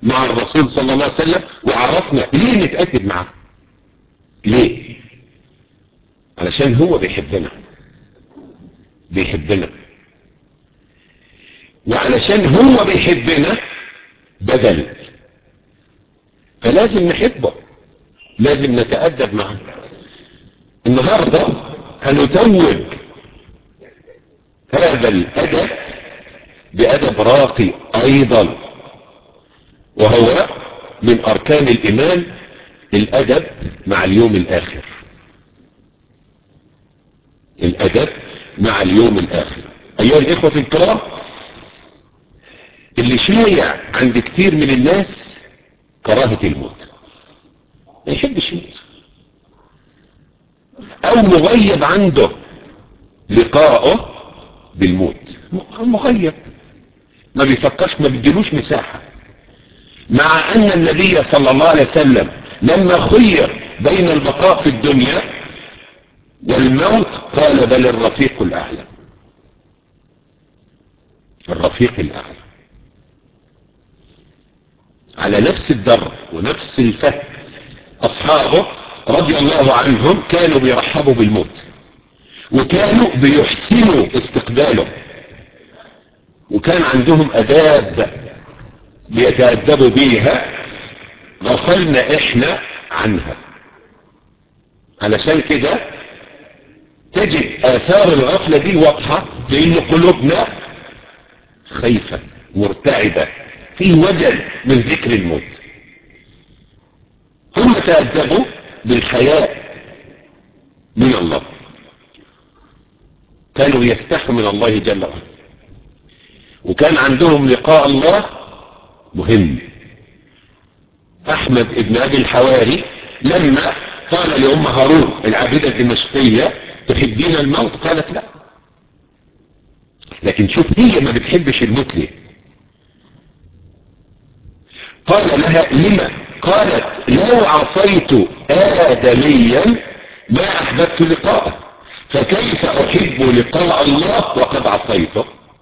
مع الرسول صلى الله عليه وسلم وعرفنا ليه نتأكد معه ليه علشان هو بيحبنا بيحبنا وعلشان هو بيحبنا بدل فلازم نحبه لازم نتأدب معه النهاردة هنتوج هذا الأدب بأدب راقي أيضا وهو من أركان الإيمان الأدب مع اليوم الآخر الأدب مع اليوم الآخر أيها الإخوة الكرام اللي شايع عند كتير من الناس كراهة الموت ما يحبش يموت أو مغيب عنده لقاءه بالموت مغيب ما بيفكرش ما بيديلوش مساحة مع أن النبي صلى الله عليه وسلم لما خير بين البقاء في الدنيا والموت قال بل الرفيق الأعلى الرفيق الأعلى على نفس الدر ونفس الفهم أصحابه رضي الله عنهم كانوا بيرحبوا بالموت وكانوا بيحسنوا استقباله وكان عندهم أداب بيتأدبوا بيها غفلنا احنا عنها علشان كده تجد آثار الغفلة دي واضحة لأن قلوبنا خايفة مرتعبة في وجل من ذكر الموت هم تأدبوا بالحياء من الله كانوا يستحوا من الله جل وعلا وكان عندهم لقاء الله مهم احمد ابن ابي الحواري لما قال لام هارون العابدة الدمشقية تحبين الموت قالت لا لكن شوف هي ما بتحبش الموت ليه قال لها لما قالت لو عصيت آدميا ما أحببت لقاءه فكيف أحب لقاء الله وقد عصيته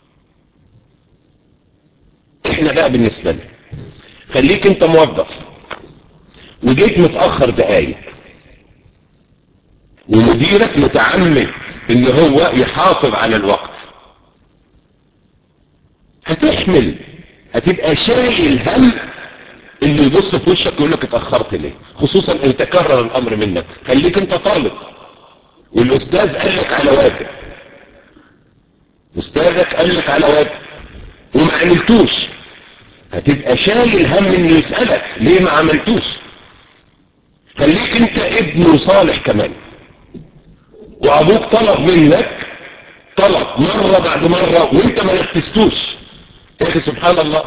احنا بقى بالنسبة لي خليك انت موظف وجيت متأخر دقايق ومديرك متعمد ان هو يحافظ على الوقت هتحمل هتبقى شايل هم اللي يبص في وشك يقول لك اتأخرت ليه خصوصا ان تكرر الامر منك خليك انت طالب والاستاذ قال لك على واجب استاذك قال لك على واجب وما عملتوش هتبقى شايل هم انه يسألك ليه ما عملتوش خليك انت ابن صالح كمان وابوك طلب منك طلب مرة بعد مرة وانت ما نفذتوش يا اخي سبحان الله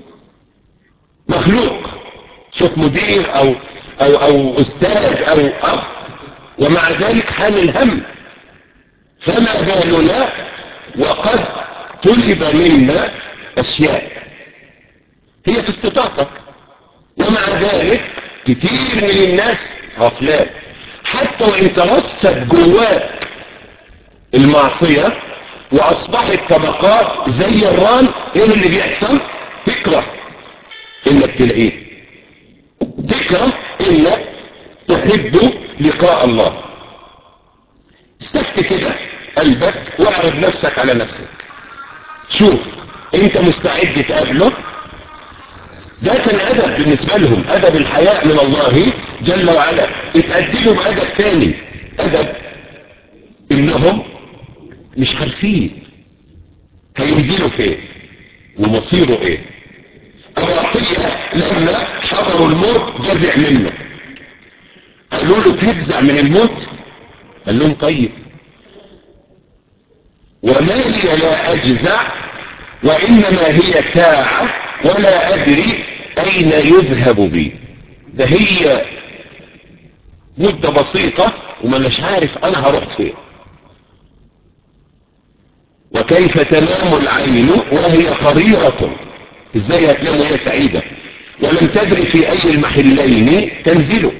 مخلوق شوف مدير او او او استاذ او اب ومع ذلك حامل هم فما بالنا وقد طلب منا اشياء هي في استطاعتك ومع ذلك كتير من الناس غفلان حتى وان ترسب جواك المعصية واصبحت طبقات زي الران ايه اللي بيحصل تكره انك تلاقيه تكره انك تحب لقاء الله استفت كده قلبك واعرض نفسك على نفسك شوف انت مستعد تقابله ده كان ادب بالنسبة لهم ادب الحياء من الله جل وعلا اتأدبوا بادب تاني ادب انهم مش عارفين هينزلوا فين ومصيره ايه الرقية لما حضروا الموت جزع منه قالوا له تجزع من الموت قال لهم طيب وما لي لا اجزع وانما هي ساعة ولا ادري اين يذهب بي ده هي مدة بسيطة ومناش عارف انا هروح فين وكيف تنام العين وهي قريرة ازاي هتنام وهي سعيدة ولم تدري في اي المحلين تنزل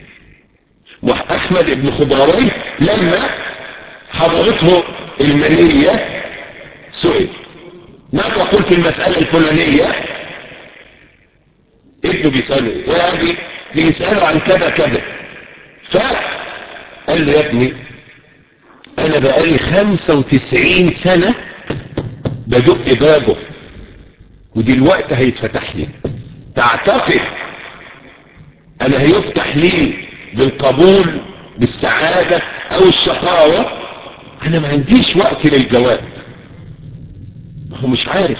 واحمد بن خضراوي لما حضرته المنية سئل ما تقول في المسألة الفلانية جده بيسأله يا أبي بيسأله عن كذا كذا فقال له يا ابني أنا بقالي خمسة وتسعين سنة بدق بابه ودلوقتي هيتفتح لي تعتقد أنا هيفتح لي بالقبول بالسعادة أو الشقاوة أنا ما عنديش وقت للجواب هو مش عارف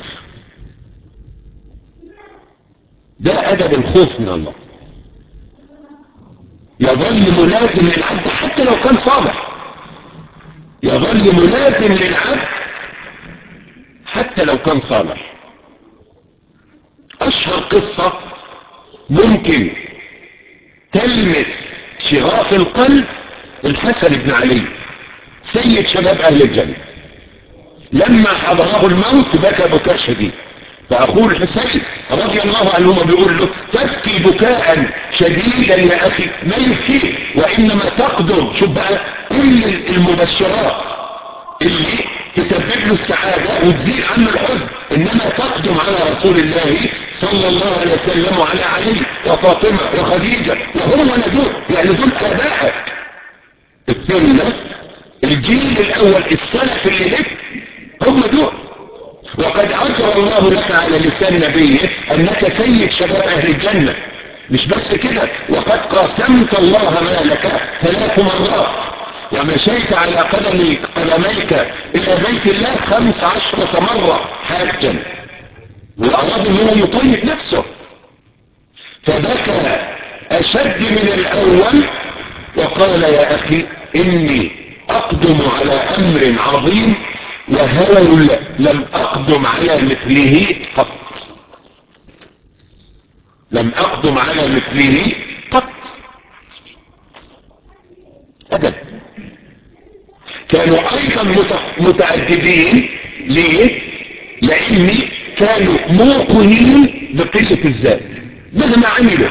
ده أدب الخوف من الله يظل ملازم للعبد حتى لو كان صالح يظل ملازم للعبد حتى لو كان صالح أشهر قصة ممكن تلمس شغاف القلب الحسن بن علي سيد شباب أهل الجنة لما حضره الموت بكى بكاء شديد فأخوه الحسين رضي الله عنهما بيقول له تبكي بكاء شديدا يا أخي ما يبكي وإنما تقدر شوف بقى كل المبشرات اللي تسبب له السعادة وتزيل عنه الحزن إنما تقدم على رسول الله صلى الله عليه وسلم وعلى علي وفاطمة وخديجة وهم ندول يعني دول آبائك السنة الجيل الأول السلف اللي لك هم دول وقد أجر الله لك على لسان نبيه أنك سيد شباب أهل الجنة مش بس كده وقد قاسمت الله مالك ثلاث مرات ومشيت على قدم قدميك إلى بيت الله خمس عشرة مرة حاجا وأراد أنه يطيب نفسه فبكى أشد من الأول وقال يا أخي إني أقدم على أمر عظيم وهول لم أقدم على مثله قط لم أقدم على مثله قط أبدا كانوا أيضا متأدبين ليه لأني كانوا موقنين بقلة الذات مهما عملوا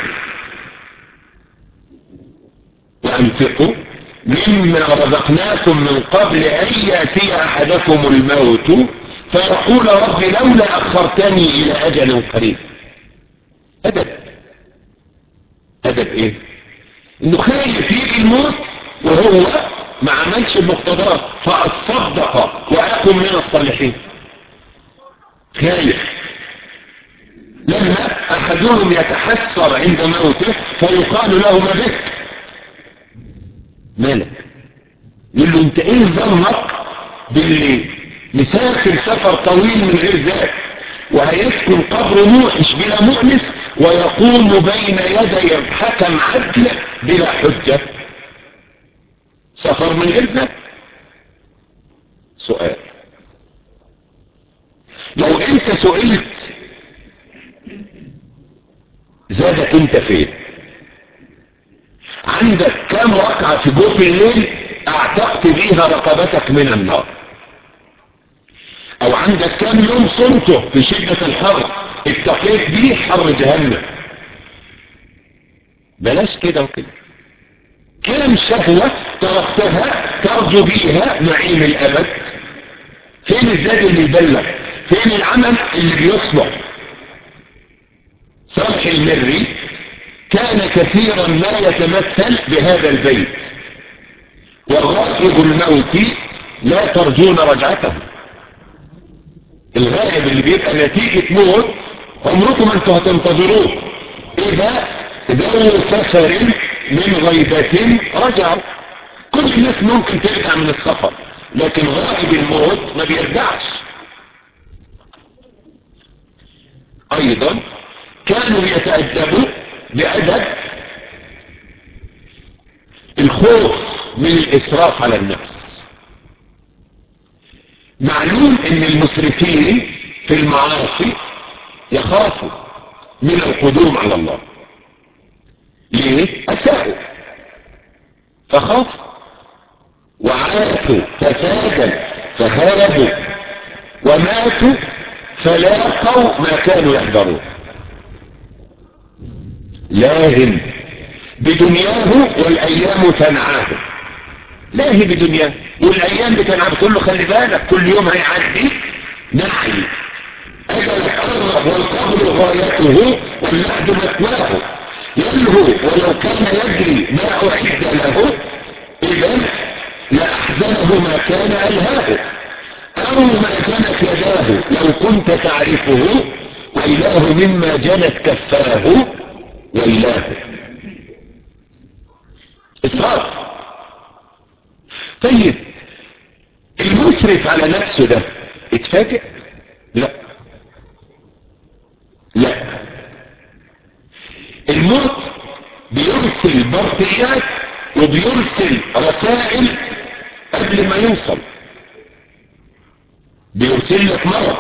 وأنفقوا مما رزقناكم من قبل أن يأتي أحدكم الموت فيقول رب لولا أخرتني إلى أجل قريب أدب أدب إيه إنه خايف يجي الموت وهو ما عملش المقتضات فأصدق وأكن من الصالحين خايف لما أحدهم يتحسر عند موته فيقال له ما بك مالك يقول له انت ايه ظنك باللي مسافر سفر طويل من غير ذات وهيسكن قبر موحش بلا مؤنس ويقوم بين يدي حكم عدل بلا حجة سفر من غير ذات سؤال لو انت سئلت زادك انت فين عندك كم ركعة في جوف الليل اعتقت بيها رقبتك من النار او عندك كم يوم صمته في شدة الحر اتقيت بيه حر جهنم بلاش كده وكده كم شهوة تركتها ترجو بيها نعيم الابد فين الزاد اللي يبلغ فين العمل اللي بيصلح صالح المري كان كثيرا ما يتمثل بهذا البيت وغائب الموت لا ترجون رجعته الغائب اللي بيبقى نتيجة موت عمركم انتوا هتنتظروه اذا ذو سفر من غيبة رجعوا كل الناس ممكن ترجع من السفر لكن غائب الموت ما بيرجعش ايضا كانوا يتأدبوا بأدب الخوف من الإسراف على النفس معلوم ان المسرفين في المعاصي يخافوا من القدوم على الله ليه أساءوا فخافوا وعاشوا فسادا فهابوا وماتوا فلاقوا ما كانوا يحذرون لاهن بدنياه والأيام تنعاه لاهي بدنياه والأيام بتنعاه تقول له خلي بالك كل يوم هيعدي نعي أجلك قرب والقبر غايته واللحد مثواه يلهو ولو كان يجري ما أعد له إذا لأحزنه ما كان ألهاه أو ما جنت يداه لو كنت تعرفه ويلاه مما جنت كفاه ويلاه إسراف طيب المسرف على نفسه ده اتفاجئ لا لا الموت بيرسل برقيات وبيرسل رسائل قبل ما يوصل بيرسل لك مرض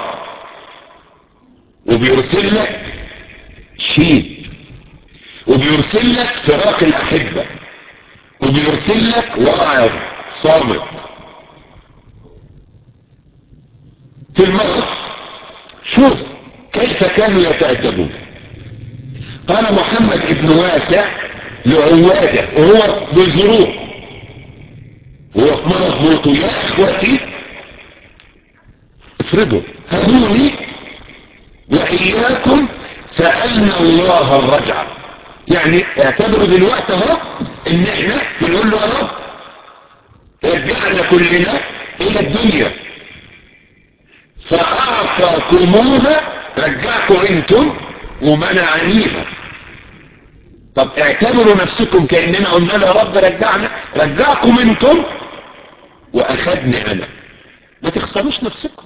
وبيرسل لك شيء وبيرسل لك فراق الأحبة وبيرسل لك واعظ صامت في المرض شوف كيف كانوا يتأدبون قال محمد بن واسع لعوادة وهو بظروف وهو في مرض موته يا اخوتي افرضوا هدوني وإياكم سألنا الله الرجعة يعني اعتبروا دلوقتي اهو ان احنا بنقول له يا رب رجعنا كلنا الى الدنيا فأعطاكموها رجعكم انتم ومنعنيها طب اعتبروا نفسكم كأننا قلنا له يا رب رجعنا رجعكم انتم واخدني انا ما تخسروش نفسكم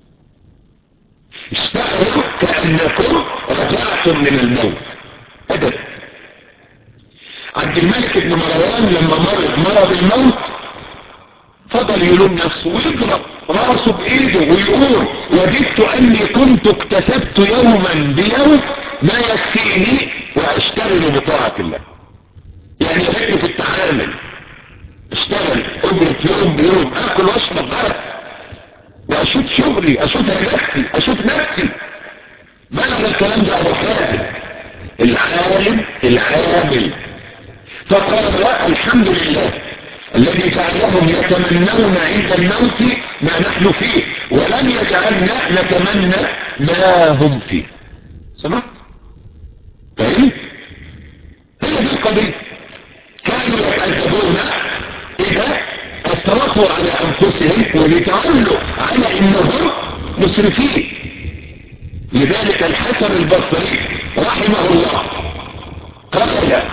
اشتغلوا كأنكم رجعتم من الموت ابدا عبد الملك بن مروان لما مرض مرض الموت فضل يلوم نفسه ويضرب راسه بايده ويقول وددت اني كنت اكتسبت يوما بيوم ما يكفيني واشتغل بطاعة الله يعني رجل في التعامل اشتغل اجرة يوم بيوم اكل واشرب بس واشوف شغلي اشوف نفسي اشوف نفسي بلغ الكلام ده ابو حازم العالم العامل فقال الحمد لله الذي جعلهم يتمنون عند الموت ما نحن فيه ولم يجعلنا نتمنى ما هم فيه سمعت فهمت هي دي القضية كانوا يتعذبون اذا اسرفوا على انفسهم ولتعلوا على انهم مسرفين لذلك الحسن البصري رحمه الله قال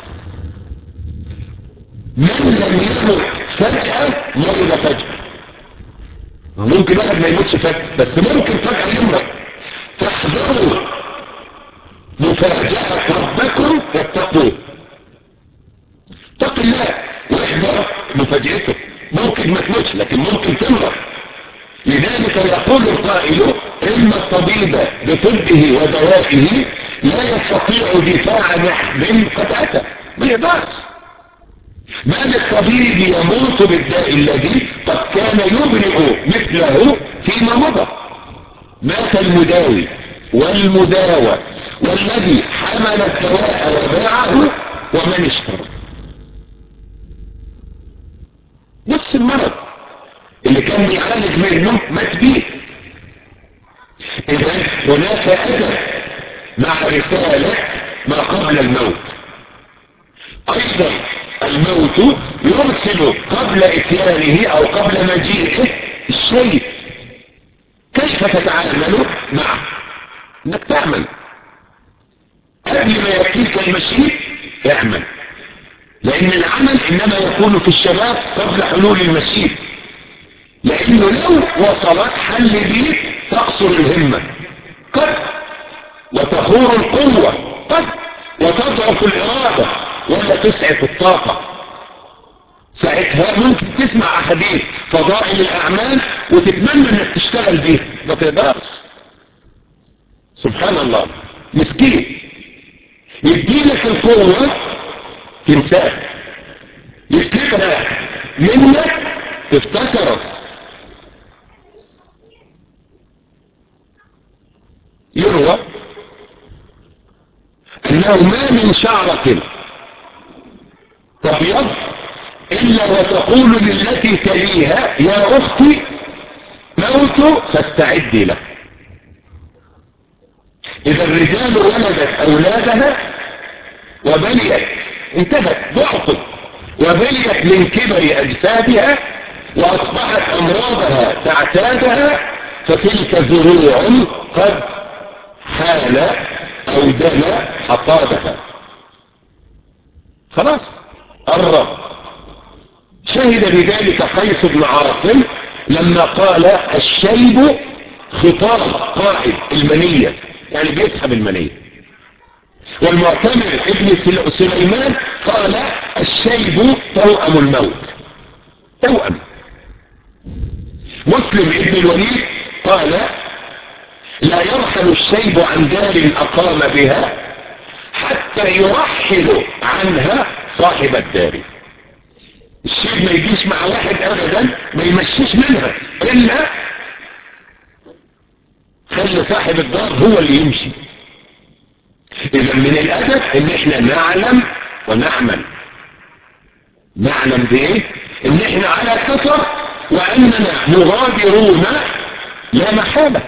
من لم يمت فجأة مرض فجأة ممكن واحد ما يموتش فجأة بس ممكن فجأة يمرض فاحذروا مفاجأة ربكم واتقوا اتق الله واحذر مفاجأته ممكن ما تموتش لكن ممكن تمرض لذلك يقول القائل ان الطبيب بطبه ودوائه لا يستطيع دفاع نحب قد اتى ما يقدرش بل الطبيب يموت بالداء الذي قد كان يبرئ مثله فيما مضى مات المداوي والمداوى والذي حمل الدواء وباعه ومن اشترى نفس المرض اللي كان بيعالج منه مات بيه اذا هناك ادب مع رسالة ما قبل الموت ايضا الموت يرسل قبل اتيانه او قبل مجيئه الشيء كيف تتعامل معه انك تعمل قبل ما يأتيك المشيء اعمل لان العمل انما يكون في الشباب قبل حلول المشيء لانه لو وصلت حل بيك تقصر الهمة قد وتخور القوة قد وتضعف الارادة ولا تسعف الطاقة ساعتها ممكن تسمع احاديث فضائل الاعمال وتتمنى انك تشتغل بيها ما تقدرش سبحان الله مسكين يديلك القوة تنساه يسلبها منك تفتكره يروى انه ما من شعرة تبيض الا وتقول للتي تليها يا اختي موت فاستعدي له إذا الرجال ولدت أولادها وبليت انتهت ضعفت وبليت من كبر أجسادها وأصبحت أمراضها تعتادها فتلك زروع قد حال أو دل حصادها خلاص قرب شهد بذلك قيس بن عاصم لما قال الشيب خطاب قائد المنية يعني بيسحب المنية والمعتمر ابن سليمان قال الشيب توأم الموت توأم مسلم ابن الوليد قال لا يرحل الشيب عن دار أقام بها حتى يرحل عنها صاحب الدار الشيب ما يجيش مع واحد أبدا ما يمشيش منها إلا خلي صاحب الدار هو اللي يمشي إذا من الأدب إن إحنا نعلم ونعمل نعلم بإيه؟ إن إحنا على كثر وأننا مغادرون لا محالة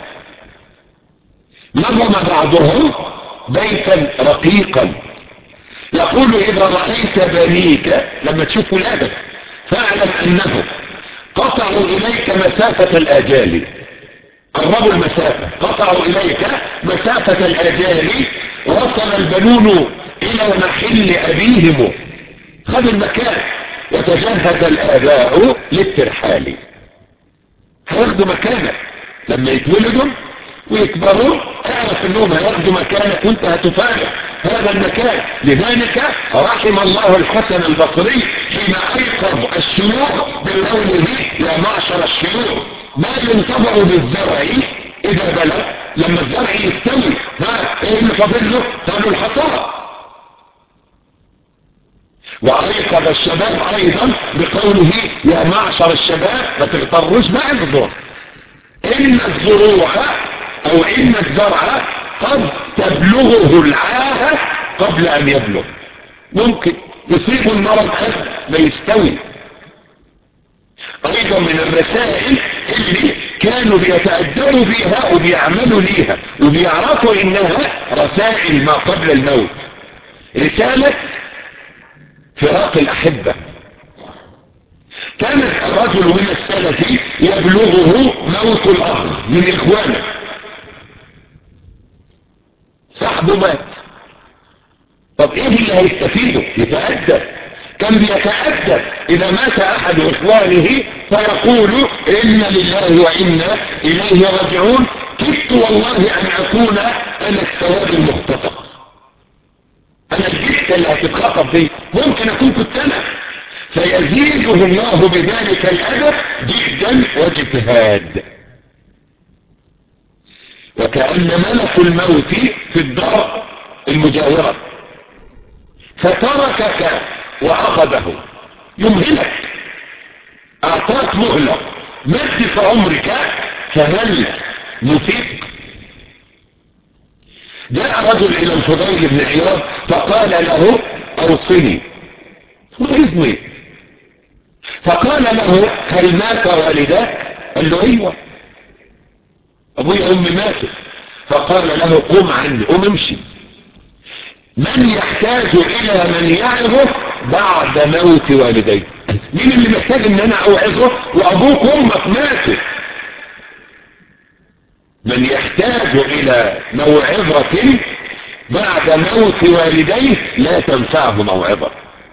نظم بعضهم بيتا رقيقا يقول إذا رأيت بنيك لما تشوف ولادك فاعلم أنه قطعوا إليك مسافة الآجال قربوا المسافة قطعوا إليك مسافة الآجال وصل البنون إلى محل أبيهم خذ المكان وتجهز الآباء للترحال هياخدوا مكانك لما يتولدوا ويكبروا اعرف انهم هياخدوا مكانك وانت هتفارق هذا المكان لذلك رحم الله الحسن البصري حين ايقظ الشيوخ بقوله يا معشر الشيوخ ما ينتظر بالزرع اذا بلغ لما الزرع يستوي ها ايه اللي فاضل له قالوا الحصاد وايقظ الشباب ايضا بقوله يا معشر الشباب ما تغتروش بعد ان الزروع او ان الزرع قد تبلغه العاهة قبل ان يبلغ ممكن يصيب المرض قبل ما يستوي ايضا من الرسائل اللي كانوا بيتأدبوا فيها وبيعملوا ليها وبيعرفوا انها رسائل ما قبل الموت رسالة فراق الاحبة كان الرجل من السلف يبلغه موت الاخ من اخوانه صاحبه مات طب ايه اللي هيستفيده يتأدب كان بيتأدب اذا مات احد اخوانه فيقول ان لله وانا اليه راجعون كدت والله ان اكون انا السواد المختطف انا الجثة اللي هتتخطف دي ممكن اكون كنت انا فيزيده الله بذلك الادب جدا واجتهاد وكأن ملك الموت في الدار المجاورة فتركك وأخذه يمهلك أعطاك مهلة مد في عمرك فهل نفيق جاء رجل إلى الفضيل بن عياض فقال له أوصني وإذني فقال له هل مات والداك قال له ايوه ابويا امي ماتوا فقال له قم عني قم امشي من يحتاج الى من يعظه بعد موت والديه مين اللي محتاج ان انا اوعظه وابوك وامك ماتوا من يحتاج الى موعظة بعد موت والديه لا تنفعه موعظة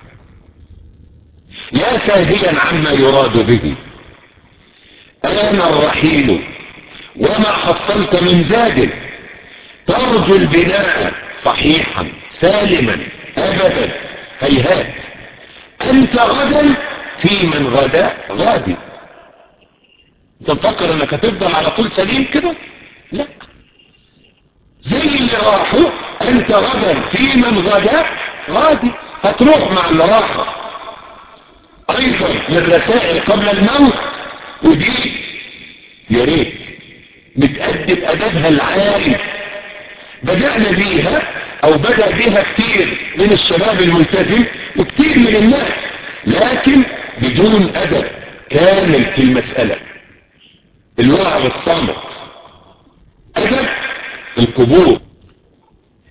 يا ساهيا عما يراد به انا الرحيل وما حصلت من زاد ترجو البناء صحيحا سالما ابدا هيهات انت غدا في من غدا غادي انت مفكر انك هتفضل على طول سليم كده لا زي اللي راحوا انت غدا في من غدا غادي هتروح مع اللي راحوا ايضا من رسائل قبل الموت ودي يا ريت بتأدب أدبها العالي بدأنا بيها أو بدأ بيها كتير من الشباب الملتزم وكتير من الناس لكن بدون أدب كامل في المسألة الوعظ الصامت أدب القبور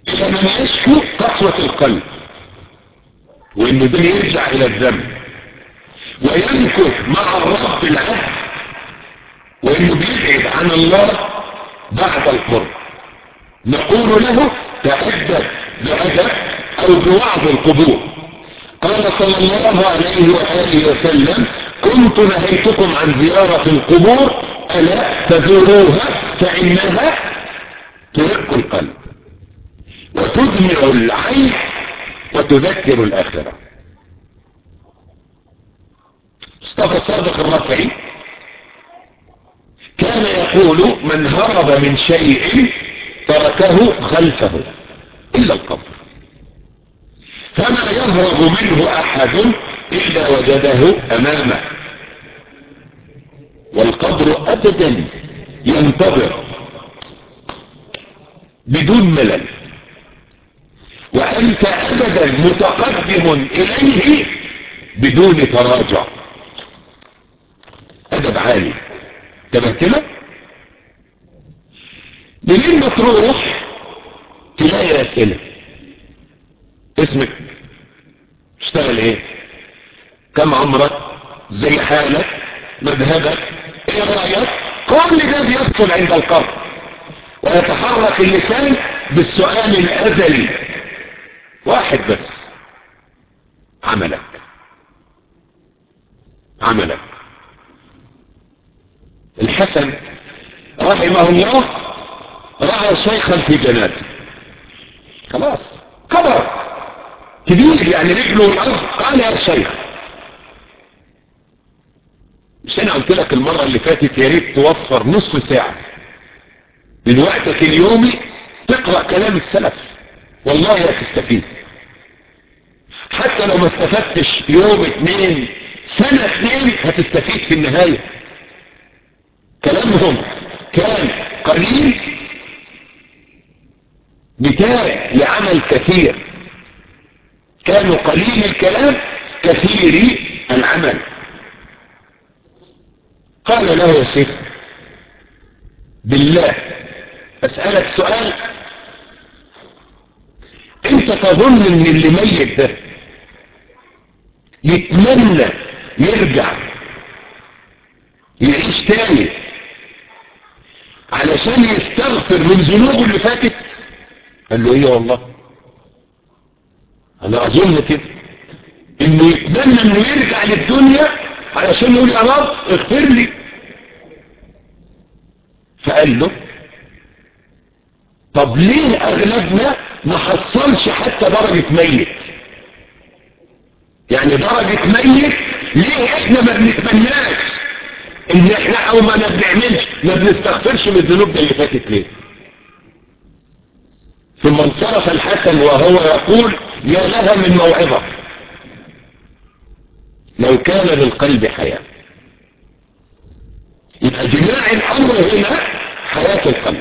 الى من يشكو قسوة القلب وانه ده يرجع الى الذنب ويمكث مع الرب العهد وانه بيبعد عن الله بعد القرب نقول له تأدب بأدب او بوعظ القبور قال صلى الله عليه وآله وسلم كنت نهيتكم عن زيارة القبور ألا تزوروها فإنها ترق القلب وتدمع العين وتذكر الآخرة مصطفى صادق الرفعي كان يقول من هرب من شيء تركه خلفه إلا القبر فما يهرب منه أحد إلا وجده أمامه والقبر أبدا ينتظر بدون ملل وأنت أبدا متقدم إليه بدون تراجع أدب عالي تمام كده منين ما تروح تلاقي أسئلة اسمك اشتغل ايه كم عمرك زي حالك مذهبك ايه رأيك كل ده بيدخل عند القبر ويتحرك اللسان بالسؤال الازلي واحد بس عملك عملك الحسن رحمه الله رأى شيخا في جنازه خلاص كبر كبير يعني رجله الارض قال يا شيخ مش انا قلت لك المرة اللي فاتت يا ريت توفر نص ساعة من وقتك اليومي تقرأ كلام السلف والله هتستفيد حتى لو ما استفدتش يوم اتنين سنة اتنين هتستفيد في النهاية كلامهم كان قليل مثال لعمل كثير كانوا قليل الكلام كثير العمل قال له يا شيخ بالله أسألك سؤال انت تظن ان اللي ميت ده يتمنى يرجع يعيش تاني علشان يستغفر من ذنوبه اللي فاتت قال له ايه والله انا اظن كده انه يتمنى انه يرجع للدنيا علشان يقول يا رب اغفر لي فقال له طب ليه اغلبنا ما حصلش حتى درجة ميت يعني درجة ميت ليه احنا ما بنتمناش ان احنا او ما بنعملش ما بنستغفرش من الذنوب اللي فاتت ليه ثم انصرف الحسن وهو يقول يا لها من موعظة لو كان للقلب حياة يبقى جماع الامر هنا حياة القلب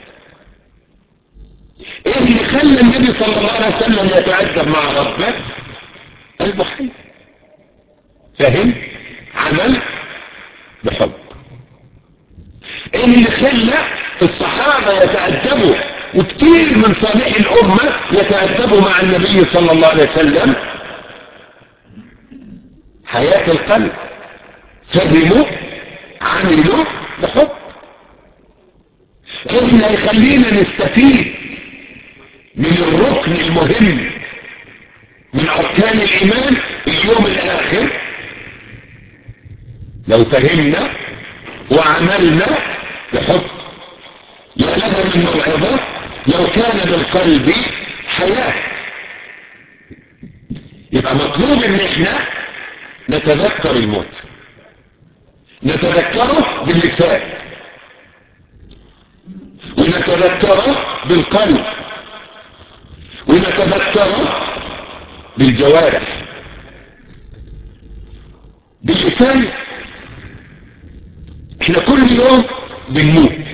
ايه اللي خلى النبي صلى الله عليه وسلم يتعذب مع ربه قلبه حي فهم عمل بحب ايه اللي خلى الصحابة يتأدبوا وكتير من صالح الأمة يتأدبوا مع النبي صلى الله عليه وسلم حياة القلب فهموا عملوا بحب ايه اللي هيخلينا نستفيد من الركن المهم من أركان الإيمان اليوم الآخر لو فهمنا وعملنا بحب يا لها من موعظة لو كان بالقلب حياة يبقى مطلوب ان احنا نتذكر الموت نتذكره باللسان ونتذكره بالقلب ونتذكره بالجوارح باللسان احنا كل يوم بنموت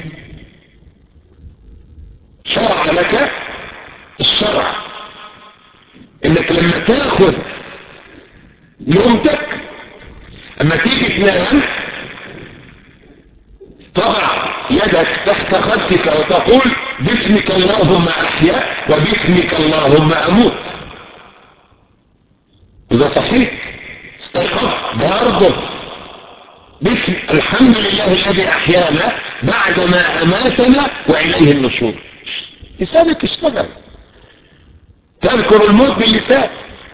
شرع لك الشرع انك لما تاخذ نومتك اما تيجي تنام تضع يدك تحت خدك وتقول باسمك اللهم احيا وباسمك اللهم اموت وده صحيح استيقظ برضه باسم الحمد لله الذي احيانا بعدما اماتنا واليه النشور لسانك اشتغل تذكر الموت باللسان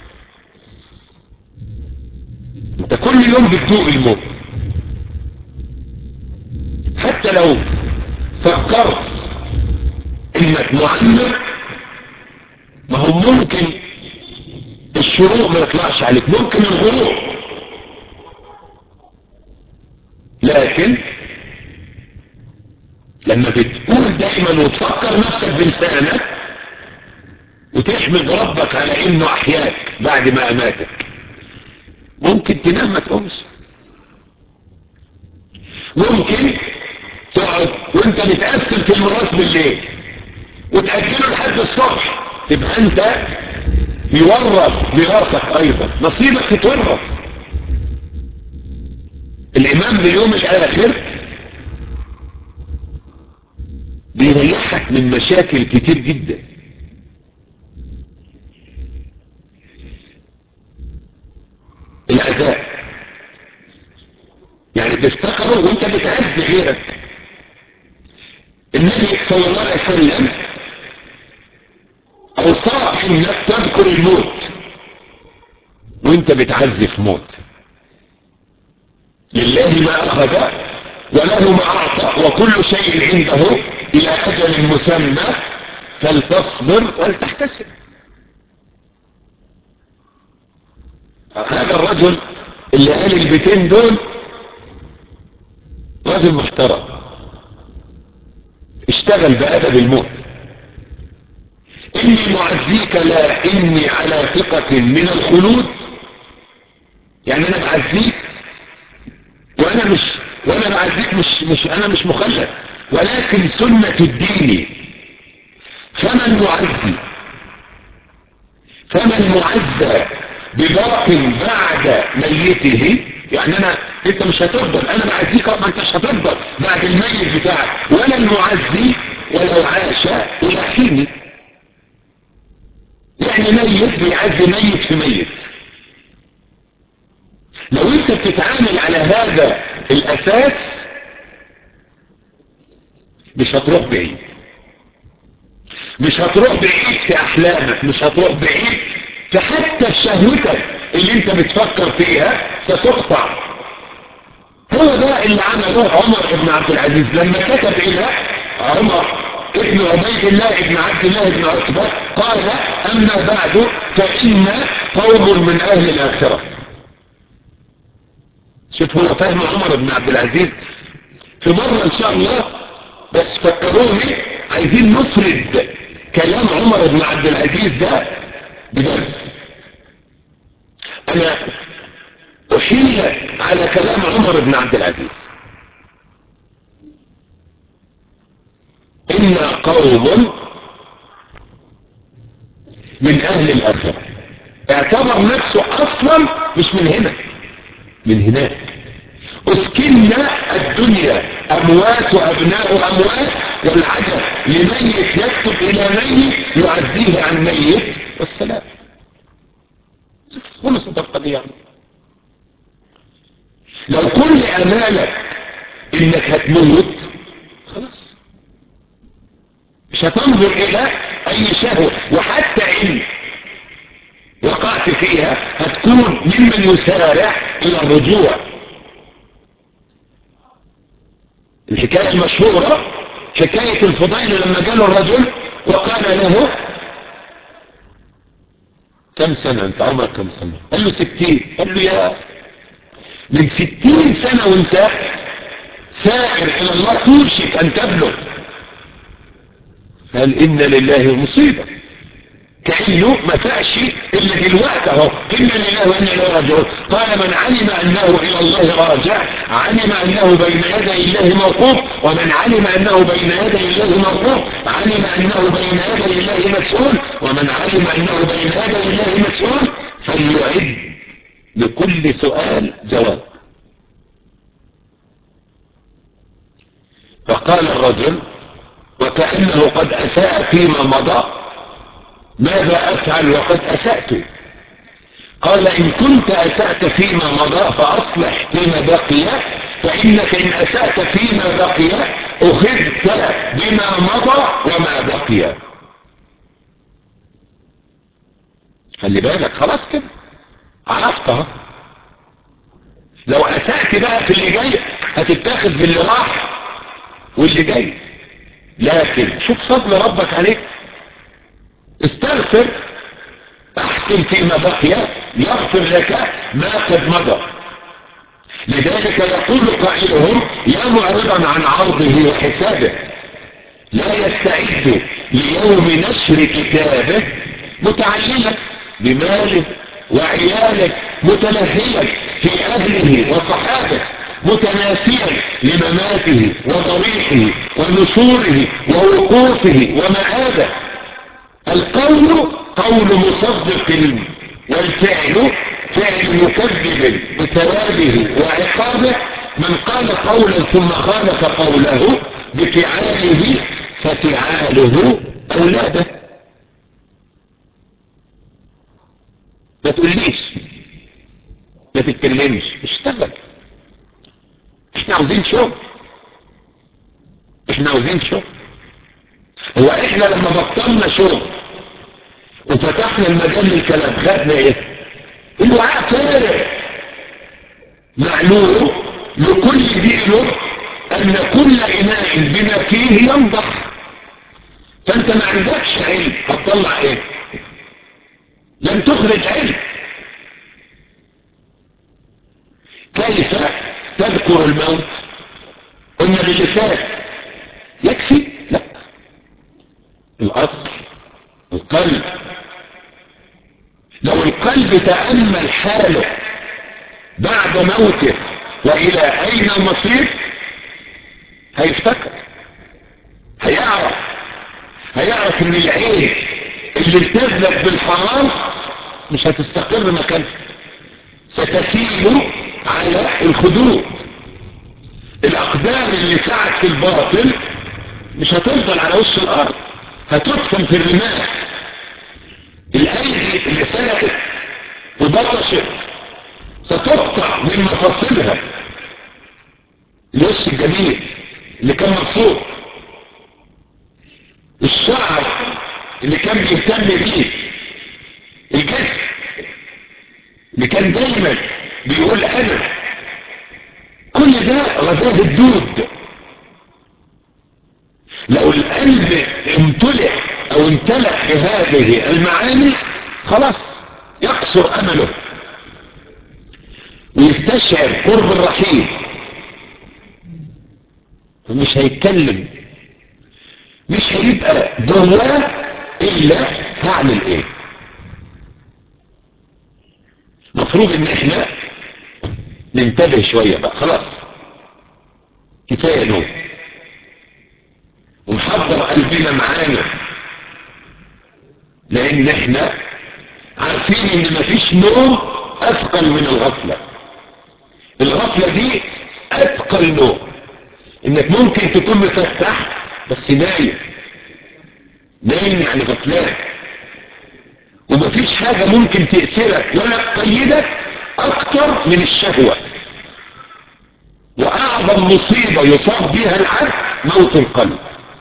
انت كل يوم بتدوق الموت حتى لو فكرت انك معمر ما هو ممكن الشروق ما يطلعش عليك ممكن الغروب لكن لما بتقول دايما وتفكر نفسك بلسانك وتحمد ربك على انه احياك بعد ما اماتك ممكن تنام ما تقومش ممكن تقعد وانت متقسم في المراس بالليل وتأجله لحد الصبح تبقى انت يورث ميراثك ايضا نصيبك تتورث الامام باليوم الاخر بيريحك من مشاكل كتير جدا العذاب يعني تفتكره وانت بتعز غيرك النبي صلى الله عليه وسلم اوصاك انك تذكر الموت وانت بتعزف موت لله ما اخذ وله ما اعطى وكل شيء عنده الى اجل مسمى فلتصبر ولتحتسب هذا الرجل اللي قال البيتين دول رجل محترم اشتغل بأدب الموت إني معزيك لا إني على ثقة من الخلود يعني أنا بعزيك وأنا مش وأنا بعزيك مش, مش أنا مش مخلد ولكن سنة الدين فمن معزي فمن معزى بباق بعد ميته يعني انا انت مش هتفضل انا بعزيك ما انتش هتفضل بعد الميت بتاعك ولا المعزي ولو عاش الى حين يعني ميت بيعزي ميت في ميت لو انت بتتعامل على هذا الاساس مش هتروح بعيد مش هتروح بعيد في احلامك مش هتروح بعيد في حتى شهوتك اللي انت بتفكر فيها ستقطع هو ده اللي عمله عمر بن عبد العزيز لما كتب الى عمر ابن عبيد الله ابن عبد الله بن عتبة قال اما بعد فان قوم من اهل الاخرة شوف هو فهم عمر بن عبد العزيز في مرة ان شاء الله بس فكروني عايزين نفرد كلام عمر بن عبد العزيز ده بدرس انا احيل على كلام عمر بن عبد العزيز ان قوم من اهل الاخرة اعتبر نفسه اصلا مش من هنا من هناك اسكننا الدنيا اموات وابناء اموات والعجب لميت يكتب الى ميت يعزيه عن ميت والسلام خلصت القضية لو كل امالك انك هتموت خلاص مش هتنظر الى اي شهوة وحتى ان وقعت فيها هتكون ممن يسارع الى الرجوع الحكاية المشهورة حكاية الفضيل لما جاله الرجل وقال له كم سنة انت عمرك كم سنة قال له ستين قال له يا من ستين سنة وانت سائر الى الله توشك ان تبلغ قال ان لله مصيبة كأنه ما فعش إلا دلوقتي اهو إن لله وإن إليه راجعون قال من علم أنه إلى الله راجع علم أنه بين يدي الله موقوف ومن علم أنه بين يدي الله موقوف علم أنه بين يدي الله مسؤول ومن علم أنه بين يدي الله مسؤول فليعد لكل سؤال جواب فقال الرجل وكأنه قد أساء فيما مضى ماذا أفعل وقد أسأت قال إن كنت أسأت فيما مضى فأصلح فيما بقي فإنك إن أسأت فيما بقي أخذت بما مضى وما بقي خلي بالك خلاص كده عرفتها لو أسأت بقى في اللي جاي هتتاخد باللي راح واللي جاي لكن شوف فضل ربك عليك استغفر احسن فيما بقي يغفر لك ما قد مضى لذلك يقول قائلهم يا معرضا عن عرضه وحسابه لا يستعد ليوم نشر كتابه متعللا بماله وعياله متلهيا في اهله وصحابه متناسيا لمماته وضريحه ونشوره ووقوفه ومآبه القول قول مصدق والفعل فعل مكذب بثوابه وعقابه من قال قولا ثم خالف قوله بفعاله ففعاله أولاده ما تقوليش ما تتكلمش اشتغل احنا عاوزين شغل احنا عاوزين شغل هو احنا لما بطلنا شغل وفتحنا المجال للكلام خدنا ايه الوعاء فارغ معلوم لكل دين ان كل اناء بما فيه ينضح فانت ما عندكش علم هتطلع ايه لم تخرج علم كيف تذكر الموت قلنا باللسان يكفي لا الاصل القلب لو القلب تأمل حاله بعد موته وإلى أين المصير هيفتكر هيعرف هيعرف ان العين اللي التزلت بالحرام مش هتستقر مكانها ستسيل على الخدود الأقدام اللي سعت في الباطل مش هتفضل على وش الأرض هتدفن في الرمال الأيدي اللي سلكت وبطشت ستقطع من مفاصلها الوش الجميل اللي كان مبسوط الشعر اللي كان بيهتم بيه الجسم اللي كان دايما بيقول انا كل ده غزاه الدود لو القلب امتلئ او امتلأ بهذه المعاني خلاص يقصر امله ويستشعر قرب الرحيم ومش هيتكلم مش هيبقى جواه الا هعمل ايه مفروض ان احنا ننتبه شوية بقى خلاص كفاية نوم ونحضر قلبنا معانا لان احنا عارفين ان مفيش نوم اثقل من الغفلة الغفلة دي اثقل نوم انك ممكن تكون مفتح بس نايم نايم يعني غفلان ومفيش حاجة ممكن تأثرك ولا تقيدك اكتر من الشهوة واعظم مصيبة يصاب بها العبد موت القلب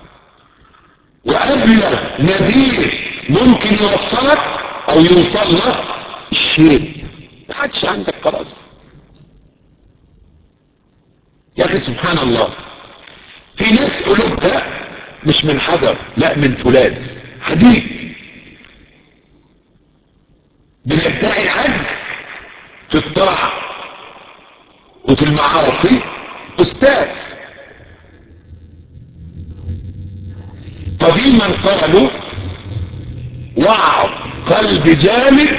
وابلغ نذير ممكن يوصلك او يوصل لك الشيء ما عادش عندك خلاص يا اخي سبحان الله في ناس قلوبها مش من حجر لا من فولاذ حديد بندعي العجز في الطاعة وفي المعاصي استاذ قديما قالوا وعظ قلب جامد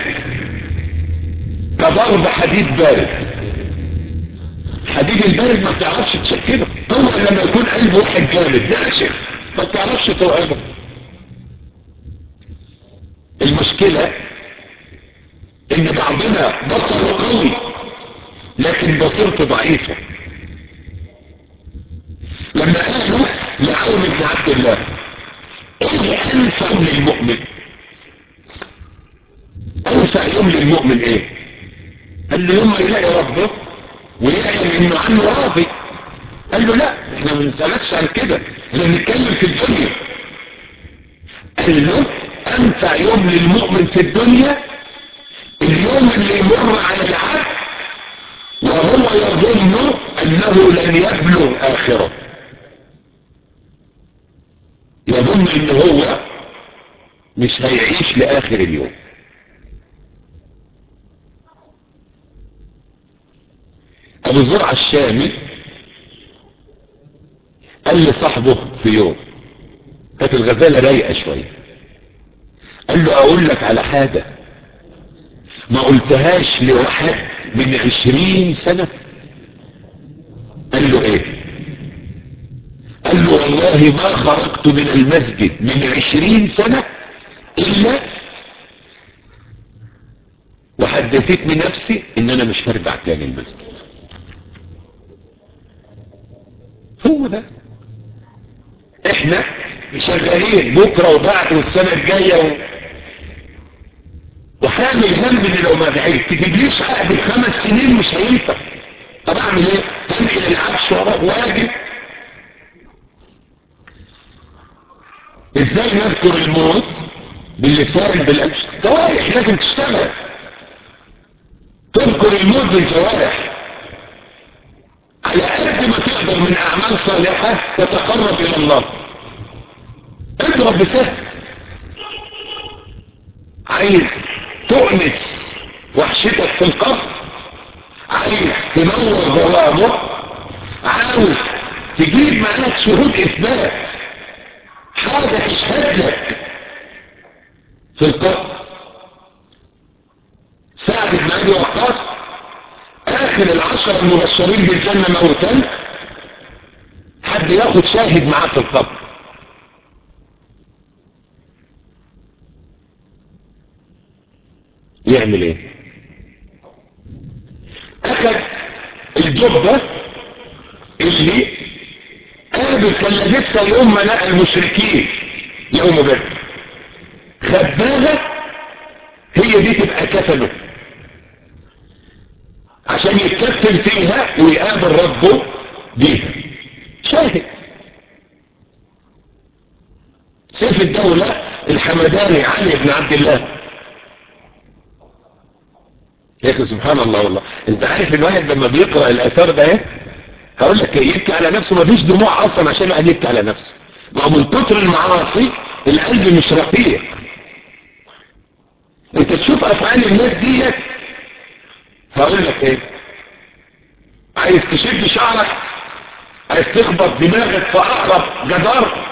كضرب حديد بارد الحديد البارد ما بتعرفش تشكله اول لما يكون قلب واحد جامد ناشف ما بتعرفش توعبه المشكلة ان بعضنا بصره قوي لكن بصيرته ضعيفة لما قالوا لعون بن عبد الله ايه انفع للمؤمن انفع يوم للمؤمن ايه قال له يوم ما يلاقي ربه ويعلم انه عنه راضي قال له لا احنا ما بنسالكش عن كده احنا بنتكلم في الدنيا قال له انفع يوم للمؤمن في الدنيا اليوم اللي يمر على العبد وهو يظن انه لن يبلغ اخره يظن ان هو مش هيعيش لاخر اليوم ابو زرع الشامي قال لصاحبه في يوم كانت الغزالة رايقة شوية قال له اقول لك على حاجة ما قلتهاش لواحد من عشرين سنة قال له ايه قال له والله ما خرجت من المسجد من عشرين سنة الا وحدثتني نفسي ان انا مش هرجع تاني المسجد هو ده احنا شغالين بكرة وبعد والسنة الجاية و... وحامل هم ان لو ما دعيت تجيبليش عقد خمس سنين مش هينفع طب اعمل ايه تنقل العفش وراء واجب ازاي نذكر الموت باللسان بالقلب جوارح لازم تشتغل تذكر الموت بالجوارح على قد ما تقدر من اعمال صالحة تتقرب الى الله اضرب بسهل عايز تؤنس وحشتك في القبر عايز تنور ظلامه عاوز تجيب معاك شهود اثبات حاجة تشهد لك في القبر سعد بن ابي وقاص اخر العشر المبشرين بالجنة موتا حد ياخد شاهد معاه في القبر يعمل ايه اخذ الجبة اللي قابل كان لابسها يوم ما لقى المشركين يوم بدر خباها هي دي تبقى كفنه عشان يتكفن فيها ويقابل ربه بيها شاهد سيف الدولة الحمداني علي بن عبد الله يا اخي سبحان الله والله انت عارف الواحد لما بيقرأ الاثار ده ايه هقول لك يبكي على نفسه ما فيش دموع اصلا عشان الواحد يبكي على نفسه ما من كتر المعاصي القلب مش رقيق انت تشوف افعال الناس ديت هقول لك ايه عايز تشد شعرك عايز تخبط دماغك في اقرب جدار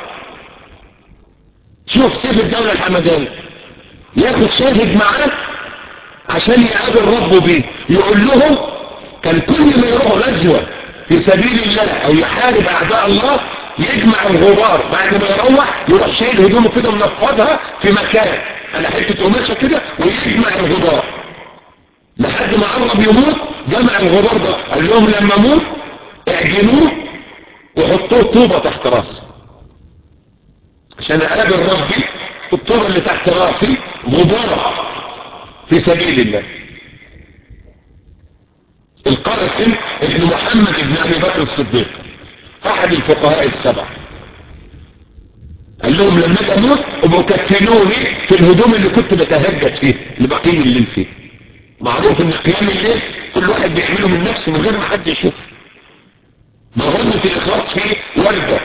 شوف سيف الدولة الحمداني ياخد شاهد معاه عشان يقابل ربه بيه يقول لهم كان كل ما يروح غزوة في سبيل الله او يحارب اعداء الله يجمع الغبار بعد ما يروح يروح شايل هدومه كده منفضها في مكان على حتة قماشة كده ويجمع الغبار لحد ما قرب يموت جمع الغبار ده قال لهم لما اموت اعجنوه وحطوه طوبة تحت راسه عشان اقابل ربي الطوبة اللي تحت راسي غبار في سبيل الله القاسم ابن محمد ابن ابي بكر الصديق احد الفقهاء السبع قال لهم لما اجي اموت ابقوا كفنوني في الهدوم اللي كنت بتهجد فيه اللي بقيم الليل فيه معروف ان قيام الليل كل واحد بيعمله من نفسه من غير ما حد يشوف مظنة الاخلاص فيه وردة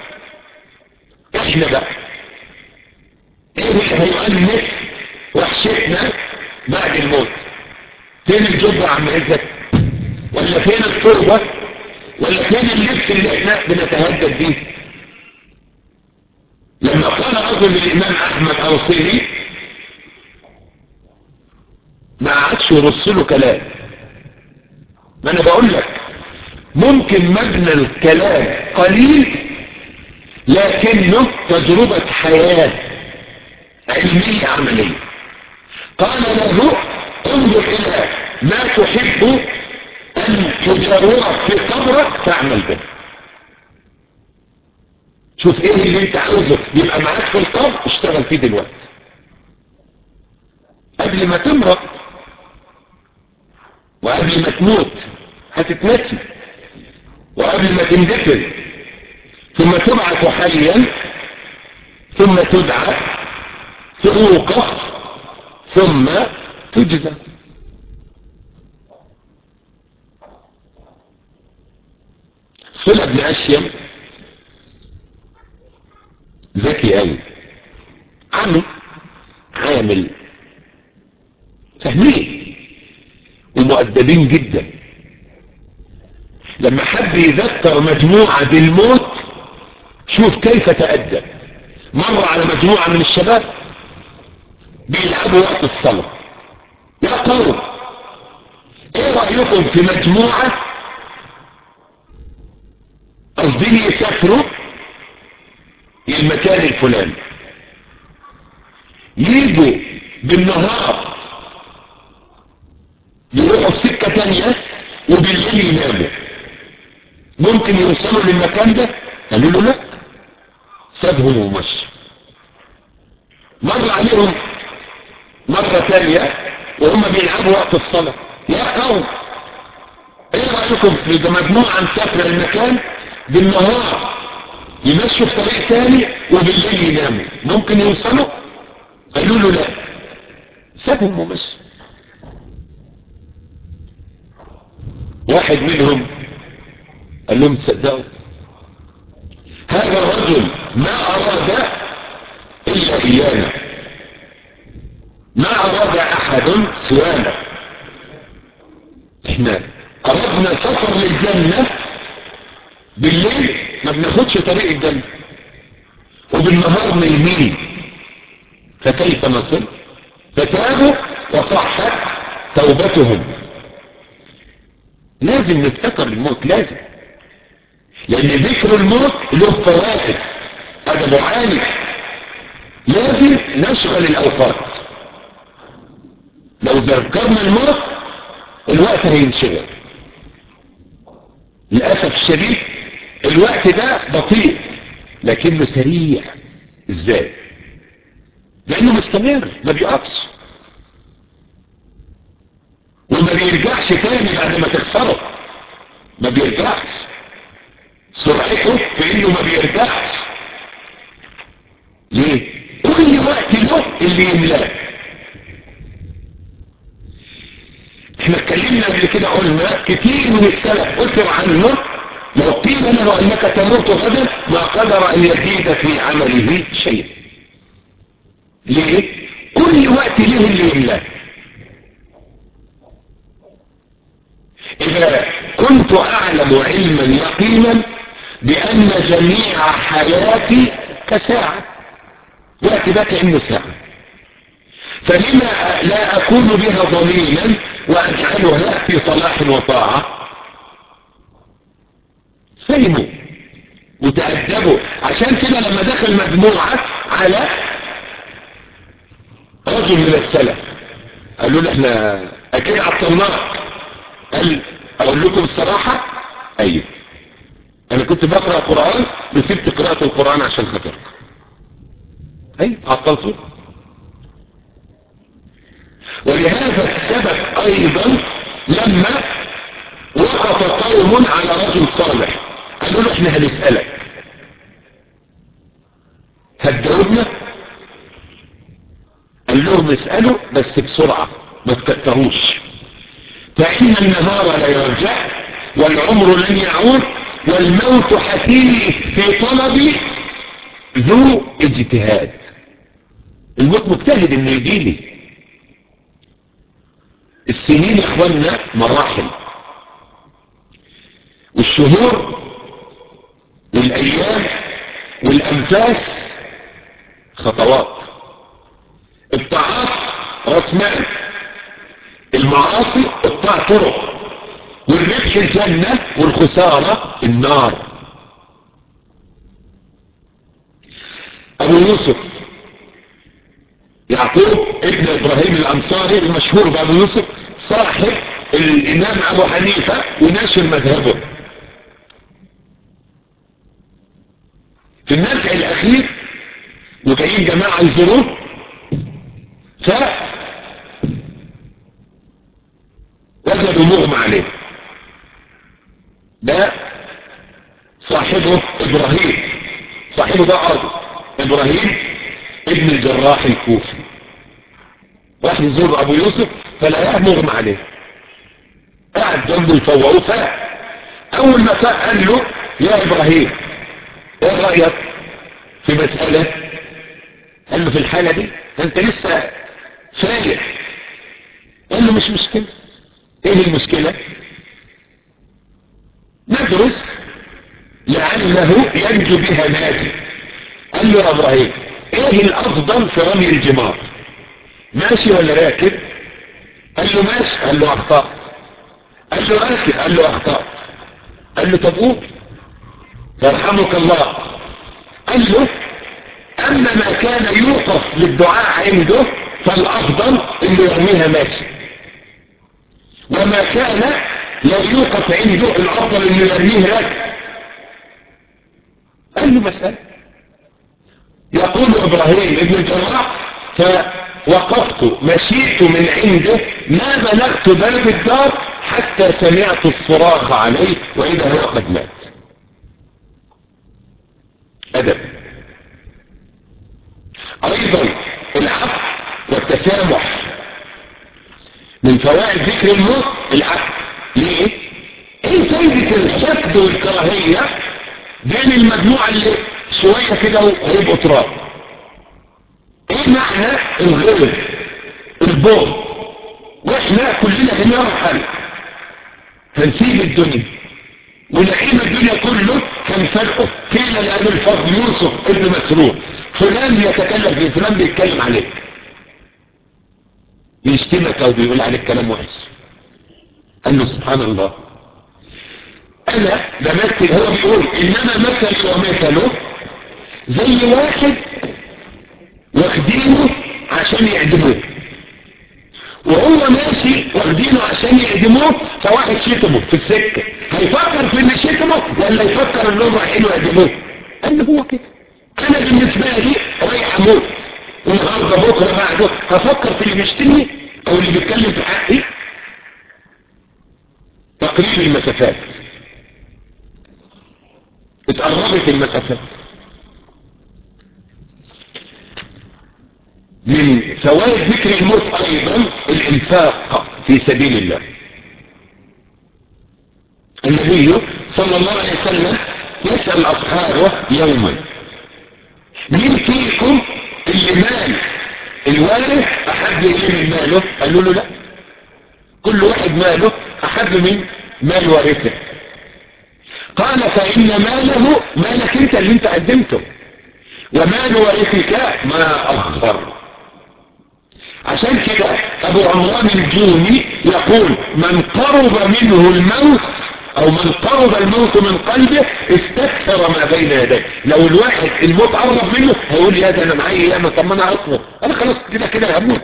احنا بقى ايه اللي هيؤنس وحشتنا بعد الموت فين الجبة عم عزت ولا فين التربة ولا فين اللبس اللي احنا بنتهدد بيه لما قال رجل الامام احمد اوصيني ما عادش يرص له كلام ما انا بقول لك ممكن مبنى الكلام قليل لكنه تجربة حياة علمية عملية قال له انظر الى ما تحب ان تجاورك في قبرك فاعمل به شوف ايه اللي انت عاوزه يبقى معاك في القبر اشتغل فيه دلوقتي قبل ما تمرض وقبل ما تموت هتتنسي وقبل ما تندفن ثم تبعث حيا ثم تدعى توقف ثم تجزى صلة بن أشيم ذكي أوي عمي عامل فاهمين ومؤدبين جدا لما حب يذكر مجموعة بالموت شوف كيف تأدب مر على مجموعة من الشباب بيلعبوا وقت الصلاة يا قوم ايه رأيكم في مجموعة قصدين يسافروا للمكان الفلاني يجوا بالنهار يروحوا في سكة تانية وبالليل يناموا ممكن يوصلوا للمكان ده قالوا له لا سابهم ومشي مر عليهم مرة تانية وهم بيلعبوا وقت الصلاة يا قوم ايه رأيكم في مجموعة مسافرة المكان بالنهار يمشوا في طريق تاني وبالليل يناموا ممكن يوصلوا قالوا له لا سابهم ومشي واحد منهم قال لهم تصدقوا هذا الرجل ما أراد إلا إيانا ما أراد أحد سوانا احنا أردنا سفر للجنة بالليل ما بناخدش طريق الجنة وبالنهار نايمين فكيف نصل فتابوا وصحت توبتهم لازم نفتكر الموت لازم لان ذكر الموت له فوائد ادب عالي لازم نشغل الاوقات لو ذكرنا الموت الوقت هينشغل للأسف الشديد الوقت ده بطيء لكنه سريع ازاي لانه مستمر ما بيقفش وما بيرجعش تاني بعد ما تخسره ما بيرجعش سرعته في انه ما بيرجعش ليه كل وقت له اللي يملاه احنا اتكلمنا قبل كده قلنا كتير من السلف اثر عنه لو قيل له انك تموت غدا ما قدر ان يزيد في عمله شيء ليه كل وقت له اللي يملاه اذا كنت اعلم علما يقينا بان جميع حياتي كساعة وقت ده كأنه ساعة فلما لا اكون بها ضمينا واجعلها في صلاح وطاعة فهموا وتأدبوا عشان كده لما دخل مجموعة على رجل من السلف قالوا له احنا اكيد عطلناك قال اقول لكم الصراحة ايوه انا كنت بقرأ قرآن وسبت قراءة القرآن عشان خاطرك ايوه عطلته ولهذا السبب ايضا لما وقف قوم على رجل صالح قالوا له احنا هنسألك هتجاوبنا قال لهم اسألوا بس بسرعة ما تكتروش فإن النهار لا يرجع والعمر لن يعود والموت حثيث في طلب ذو اجتهاد الموت مجتهد انه يجيلي السنين يا اخوانا مراحل والشهور والايام والانفاس خطوات الطاعات راس مال المعاصي قطاع طرق والربح الجنة والخسارة النار ابو يوسف يعقوب ابن ابراهيم الانصاري المشهور بابو يوسف صاحب الامام ابو حنيفة وناشر مذهبه في النزع الاخير وجايين جماعة يزوروه ف وجدوا مغمى عليه ده صاحبه ابراهيم صاحبه ده قاضي ابراهيم ابن الجراح الكوفي راح يزور ابو يوسف فلقاه مغمى عليه قاعد جنبه يفوقوه فاق اول ما فاق قال له يا ابراهيم ايه رايك في مساله قال له في الحاله دي انت لسه فايق قال له مش مشكله ايه المشكله ندرس لعله ينجو بها ناجي قال له يا ابراهيم ايه الافضل في رمي الجمار ماشي ولا راكب قال له ماشي قال له اخطأت قال له راكب قال له اخطأت قال له طب قول يرحمك الله قال له اما ما كان يوقف للدعاء عنده فالافضل انه يرميها ماشي وما كان لا يوقف عنده الافضل انه يرميه راكب قال له مسألة يقول ابراهيم ابن الجراح فوقفت مشيت من عنده ما بلغت باب الدار حتى سمعت الصراخ عليه واذا هو قد مات ادب ايضا العفو والتسامح من فوائد ذكر الموت العفو ليه ايه فايدة الحقد والكراهية بين المجموعة اللي شوية كده هيبقوا تراب ايه معنى الغيظ البغض واحنا كلنا هنرحل هنسيب الدنيا ونعيم الدنيا كله كان فرقه قيل لأبي الفضل يوسف ابن مسرور فلان بيتكلم فيه فلان بيتكلم عليك بيشتمك او بيقول عليك كلام وحش قال له سبحان الله انا بمثل هو بيقول انما مثلي ومثله زي واحد واخدينه عشان يعدموه وهو ماشي واخدينه عشان يعدموه فواحد شتمه في السكة هيفكر في اللي شتمه ولا يفكر انهم رايحين يعدموه قال له هو كده انا بالنسبة لي رايح اموت النهارده بكره بعده هفكر في اللي بيشتمني او اللي بيتكلم في حقي تقريب المسافات اتقربت المسافات من فوائد ذكر الموت ايضا الانفاق في سبيل الله النبي صلى الله عليه وسلم يسأل اصحابه يوما مين فيكم اللي مال الوارث احب اليه من ماله قالوا له لا كل واحد ماله احب من مال وارثه قال فان ماله مالك انت اللي انت قدمته ومال وارثك ما اخر عشان كده ابو عمران الجوني يقول من قرب منه الموت او من قرب الموت من قلبه استكثر ما بين يديه لو الواحد الموت قرب منه هيقول يا ده انا معايا ياما طب ما انا اصبر انا خلاص كده كده هموت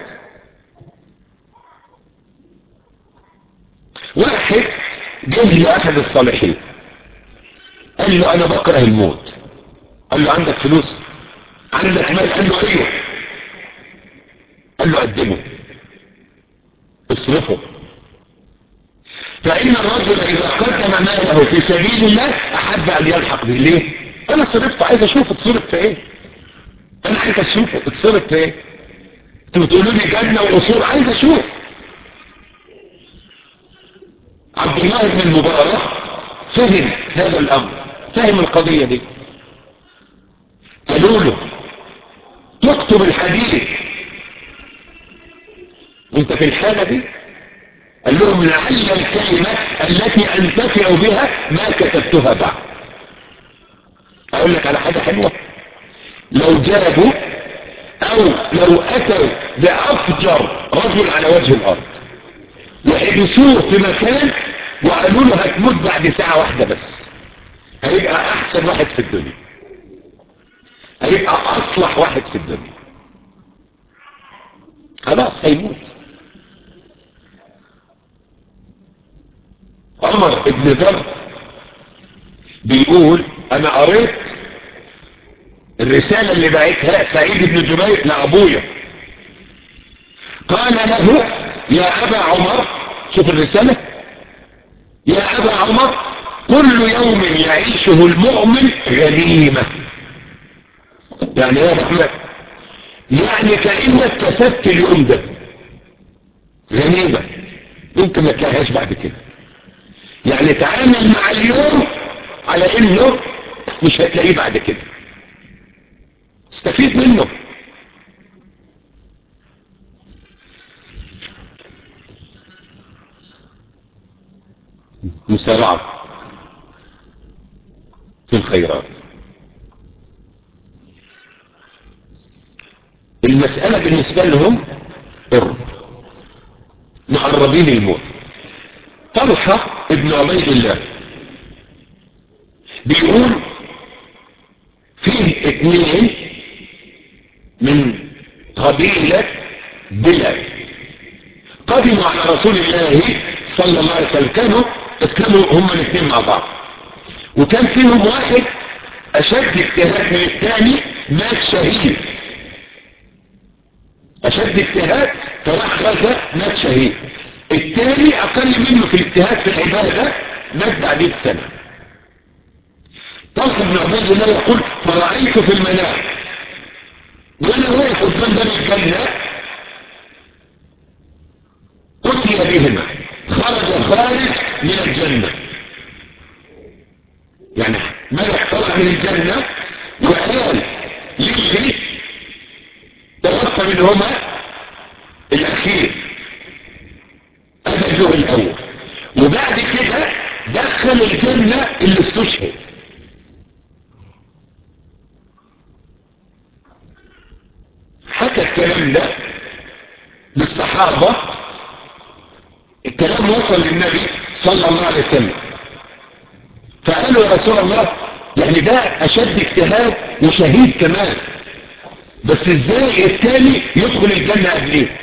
واحد جه لاحد الصالحين قال له انا بكره الموت قال له عندك فلوس عندك مال قال له ايوه قال له قدمه اصرفه فإن الرجل إذا قدم ماله في سبيل الله أحب أن يلحق به ليه؟ أنا صرفت عايز أشوف اتصرف في إيه؟ أنا عايز أشوف اتصرف في إيه؟ أنتوا بتقولوا لي جنة وقصور عايز أشوف عبد الله بن المبارك فهم هذا الأمر فهم القضية دي قالوا له تكتب الحديث وانت في الحالة دي قال لهم لعل الكلمة التي انتفع بها ما كتبتها بعد اقول لك على حاجة حلوة لو جابوا او لو اتوا بافجر رجل على وجه الارض وحبسوه في مكان وقالوا له هتموت بعد ساعة واحدة بس هيبقى احسن واحد في الدنيا هيبقى اصلح واحد في الدنيا خلاص هيموت عمر ابن ذر بيقول انا قريت الرسالة اللي بعتها سعيد بن جبير لأبويا قال له يا أبا عمر شوف الرسالة يا أبا عمر كل يوم يعيشه المؤمن غنيمة يعني يا رحمة يعني كأنك كسبت اليوم ده غنيمة ممكن ما تلاقيهاش بعد كده يعني تعامل مع اليوم على انه مش هتلاقيه بعد كده استفيد منه مسارعة في الخيرات المسألة بالنسبة لهم قرب مقربين الموت طلحة ابن عبيد الله بيقول فيه اثنين من قبيلة بلال قدموا على رسول الله صلى الله عليه وسلم كانوا كانوا هما الاثنين مع بعض وكان فيهم واحد اشد اجتهاد من الثاني مات شهيد اشد اجتهاد فراح غزة مات شهيد الثاني اقل منه في الاجتهاد في العبادة مات بعدين سنة طلق بن عبيد الله يقول فرأيت في المنام وانا واقف قدام باب الجنة اتي بهما خرج خارج من الجنة يعني ملك طلع من الجنة وقال للي توفى منهما الاخير ابجه الاول وبعد كده دخل الجنة اللي استشهد حكى الكلام ده للصحابة الكلام وصل للنبي صلى الله عليه وسلم فقالوا يا رسول الله يعني ده اشد اجتهاد وشهيد كمان بس ازاي التاني يدخل الجنة قبليه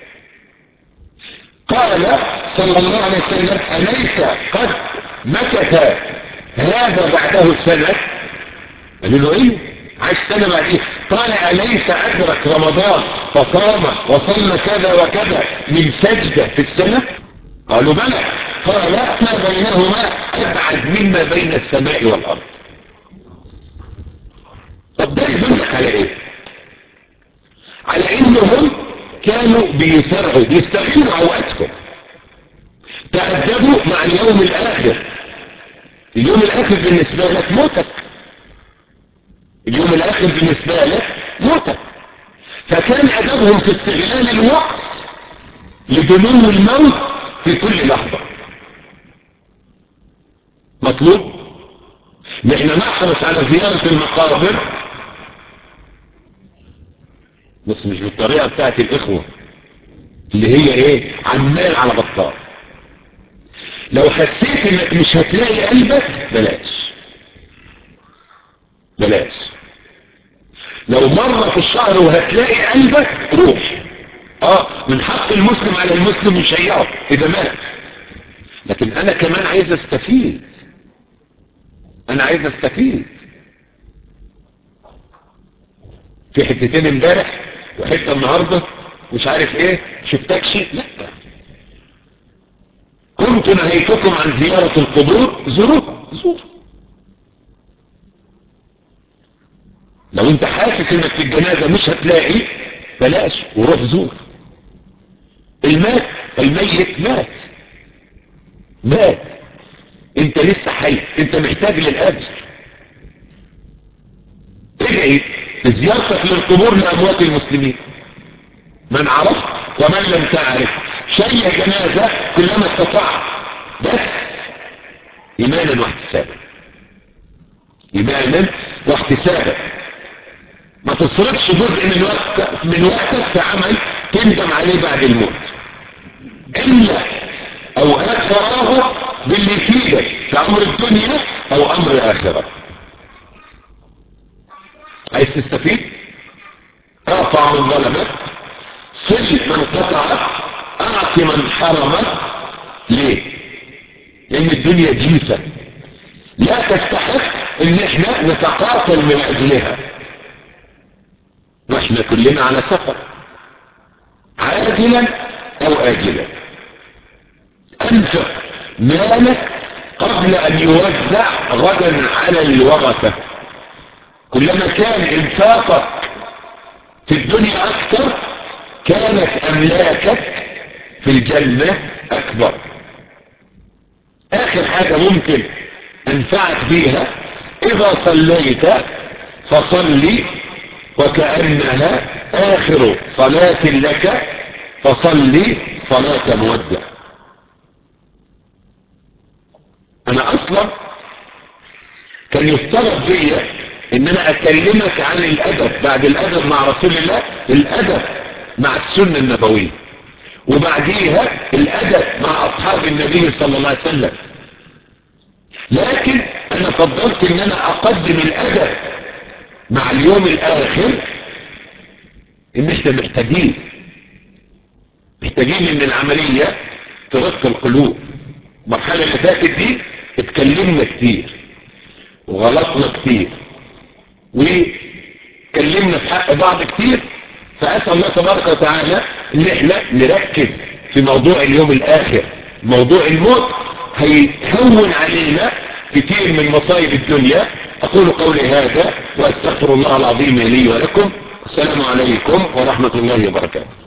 قال صلى الله عليه وسلم أليس قد مكث هذا بعده سنة قالوا له ايه عاش سنة بعديه قال أليس أدرك رمضان فصام وصلى كذا وكذا من سجدة في السنة قالوا بلى قال ما بينهما أبعد مما بين السماء والأرض طب ده يدلك على ايه على انهم كانوا بيسرعوا بيستغلوا اوقاتهم تأدبوا مع اليوم الاخر اليوم الاخر بالنسبة لك موتك اليوم الاخر بالنسبة لك موتك فكان ادبهم في استغلال الوقت لدنو الموت في كل لحظة مطلوب نحن نحرص على زيارة المقابر بس مش بالطريقة بتاعت الاخوة اللي هي ايه عمال على بطال لو حسيت انك مش هتلاقي قلبك بلاش بلاش لو مرة في الشهر وهتلاقي قلبك روح اه من حق المسلم على المسلم يشيعه اذا مات لكن انا كمان عايز استفيد انا عايز استفيد في حتتين امبارح وحته النهارده مش عارف ايه شفتكش لا كنت نهيتكم عن زيارة القبور زوروها زوروها لو انت حاسس انك في الجنازة مش هتلاقي بلاش وروح زور المات الميت مات مات انت لسه حي انت محتاج للاجر ادعي زيارتك للقبور لاموات المسلمين من عرفت ومن لم تعرف شيء جنازة كلما استطعت بس ايمانا واحتسابا ايمانا واحتسابا ما تصرفش جزء من وقتك من وقتك في عمل تندم عليه بعد الموت الا اوقات فراغك باللي يفيدك في امر الدنيا او امر الاخره عايز تستفيد اعطى من ظلمك صل من قطعك اعط من حرمك ليه لان الدنيا جيفة لا تستحق ان احنا نتقاتل من اجلها واحنا كلنا على سفر عاجلا او اجلا انفق مالك قبل ان يوزع غدا على الورثة كلما كان انفاقك في الدنيا اكثر كانت املاكك في الجنة اكبر اخر حاجة ممكن انفعك بيها اذا صليت فصلي وكأنها اخر صلاة لك فصلي صلاة مودع انا اصلا كان يفترض بي ان انا اكلمك عن الادب بعد الادب مع رسول الله الادب مع السنة النبوية وبعديها الادب مع اصحاب النبي صلى الله عليه وسلم لكن انا فضلت ان انا اقدم الادب مع اليوم الاخر ان احنا محتاجين محتاجين ان العملية ترق القلوب المرحلة اللي فاتت دي اتكلمنا كتير وغلطنا كتير وكلمنا في حق بعض كتير فأسأل الله تبارك وتعالى ان احنا نركز في موضوع اليوم الاخر موضوع الموت هيهون علينا كتير من مصايب الدنيا اقول قولي هذا واستغفر الله العظيم لي ولكم السلام عليكم ورحمة الله وبركاته